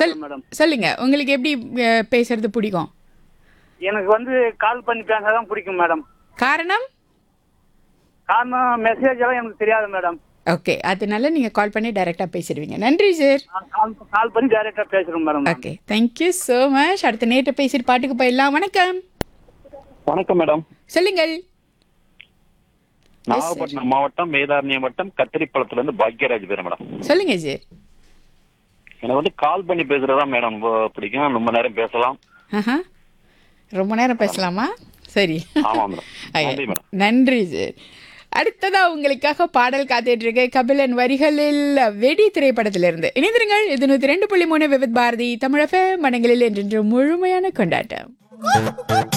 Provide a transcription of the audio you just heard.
சொல் மேடம் சொல்லுங்க உங்களுக்கு எப்படி அஹ், பேசுறது பிடிக்கும் எனக்கு வந்து கால் பண்ணி பேசாதான் பிடிக்கும் மேடம் காரணம் காரணம் மெசேஜ் எல்லாம் எனக்கு தெரியாது மேடம் ஓகே அதனால நீங்க கால் பண்ணி டைரக்டா பேசிடுவீங்க நன்றி சார் நான் கால் கால் பண்ணி டைரக்டா பேசுறேன் madam okay thank you so much அடுத்த நேற்று பேசிட்டு பாட்டுக்கு போயிடலாம் வணக்கம் வணக்கம் மேடம் சொல்லுங்கள் நாகப்பட்டினம் மாவட்டம் வேதாரண்யம் வட்டம் கத்திரிப்பழத்துல இருந்து பாக்யராஜ் பேர் மேடம் சொல்லுங்க சார் எனக்கு வந்து கால் பண்ணி பேசுறதா மேடம் ரொம்ப பிடிக்கும் ரொம்ப நேரம் பேசலாம் ஆஹா ரொம்ப நேரம் பேசலாமா சரி ஆமா மேடம் நன்றி மேடம் நன்றி சார் அடுத்ததா உங்களுக்காக பாடல் காத்துட்டு இருக்கு கபிலன் வரிகளில் வெடி திரைப்படத்திலிருந்து இணைந்திருங்கள் இது நூத்தி ரெண்டு புள்ளி மூணு விவித் பாரதி தமிழக மனங்களில் என்றென்று முழுமையான கொண்டாட்டம்